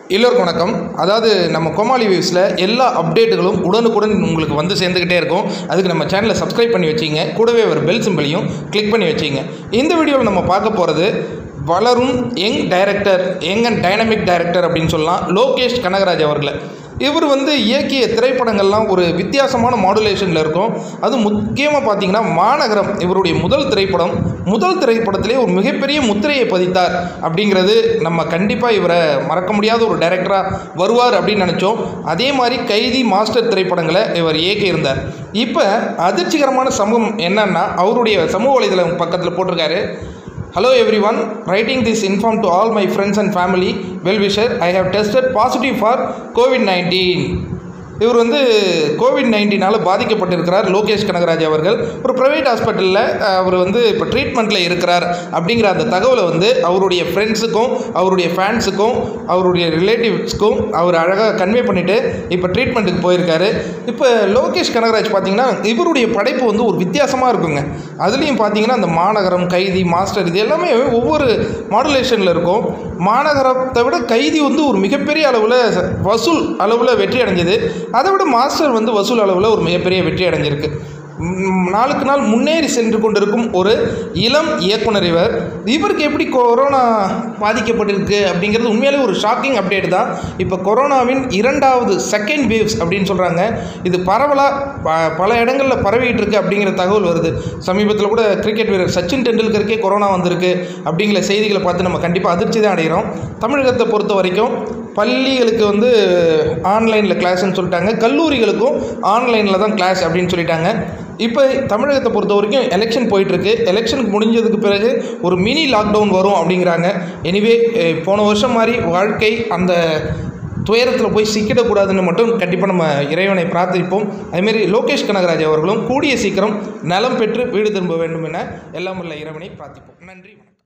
எல்லோருக்கும் வணக்கம் அதாவது நம்ம கோமாளி வியூஸில் எல்லா அப்டேட்டுகளும் உடனுக்குடன் உங்களுக்கு வந்து சேர்ந்துக்கிட்டே இருக்கும் அதுக்கு நம்ம சேனலை சப்ஸ்கிரைப் பண்ணி வச்சிங்க கூடவே ஒரு பெல் சிம்பிளையும் கிளிக் பண்ணி வச்சிங்க இந்த வீடியோவில் நம்ம பார்க்க போகிறது வளரும் young director young and dynamic director அப்படின்னு சொல்லலாம் லோகேஷ் கனகராஜ் அவர்களை இவர் வந்து இயக்கிய திரைப்படங்கள்லாம் ஒரு வித்தியாசமான மாடுலேஷனில் இருக்கும் அது முக்கியமாக பார்த்தீங்கன்னா மாநகரம் இவருடைய முதல் திரைப்படம் முதல் திரைப்படத்திலே ஒரு மிகப்பெரிய முத்திரையை பதித்தார் அப்படிங்கிறது நம்ம கண்டிப்பாக இவரை மறக்க முடியாத ஒரு டைரக்டராக வருவார் அப்படின்னு நினச்சோம் அதே மாதிரி கைதி மாஸ்டர் திரைப்படங்களை இவர் இயக்கியிருந்தார் இப்போ அதிர்ச்சிகரமான சம்பவம் என்னன்னா அவருடைய சமூக வலைதளம் பக்கத்தில் போட்டிருக்காரு Hello everyone, writing this inform to all my friends and family well wisher. I have tested positive for COVID 19. இவர் வந்து கோவிட் நைன்டீனால் பாதிக்கப்பட்டிருக்கிறார் லோகேஷ் கனகராஜ் அவர்கள் ஒரு ப்ரைவேட் ஹாஸ்பிட்டலில் அவர் வந்து இப்போ ட்ரீட்மெண்ட்டில் இருக்கிறார் அப்படிங்கிற அந்த தகவலை வந்து அவருடைய ஃப்ரெண்ட்ஸுக்கும் அவருடைய ஃபேன்ஸுக்கும் அவருடைய ரிலேட்டிவ்ஸ்க்கும் அவர் அழகாக கன்வே பண்ணிவிட்டு இப்போ ட்ரீட்மெண்ட்டுக்கு போயிருக்காரு இப்போ லோகேஷ் கனகராஜ் பார்த்தீங்கன்னா இவருடைய படைப்பு வந்து ஒரு வித்தியாசமாக இருக்குங்க அதுலேயும் பார்த்தீங்கன்னா அந்த மாநகரம் கைதி மாஸ்டர் இது எல்லாமே ஒவ்வொரு மாடுலேஷனில் இருக்கும் மாநகரத்தை விட கைதி வந்து ஒரு மிகப்பெரிய அளவில் வசூல் அளவில் வெற்றி அடைஞ்சது அதை விட மாஸ்டர் வந்து வசூல் அளவில் ஒரு மிகப்பெரிய வெற்றி அடைஞ்சிருக்கு ம், நாளுக்கு நாள் முன்னேறி சென்று கொண்டிருக்கும் ஒரு இளம் இயக்குனர் இவர் இவருக்கு எப்படி கொரோனா பாதிக்கப்பட்டிருக்கு அப்படிங்கிறது உண்மையிலே ஒரு ஷாக்கிங் அப்டேட் தான் இப்போ கொரோனாவின் இரண்டாவது செகண்ட் வேவ்ஸ் அப்படின்னு சொல்கிறாங்க இது பரவலாக ப பல இடங்களில் பரவிட்டு இருக்கு அப்படிங்கிற தகவல் வருது சமீபத்தில் கூட கிரிக்கெட் வீரர் சச்சின் டெண்டுல்கருக்கே கொரோனா வந்திருக்கு அப்படிங்கிற செய்திகளை பார்த்து நம்ம கண்டிப்பாக அதிர்ச்சி தான் அடைகிறோம் தமிழகத்தை பொறுத்த வரைக்கும் பள்ளிகளுக்கு வந்து ஆன்லைனில் கிளாஸ்ன்னு சொல்லிட்டாங்க கல்லூரிகளுக்கும் ஆன்லைனில் தான் கிளாஸ் அப்படின்னு சொல்லிட்டாங்க இப்போ தமிழகத்தை பொறுத்த வரைக்கும் எலெக்ஷன் போயிட்டுருக்கு எலெக்ஷனுக்கு முடிஞ்சதுக்கு பிறகு ஒரு மினி லாக்டவுன் வரும் அப்படிங்கிறாங்க எனிவே போன வருஷம் மாதிரி வாழ்க்கை அந்த துயரத்தில் போய் சிக்கிடக்கூடாதுன்னு மட்டும் கண்டிப்பாக நம்ம இறைவனை பிரார்த்திப்போம் அதேமாரி லோகேஷ் கனகராஜ் அவர்களும் கூடிய சீக்கிரம் நலம் பெற்று வீடு திரும்ப வேண்டும் என எல்லாம் உள்ள இறைவனை பிரார்த்திப்போம் நன்றி வணக்கம்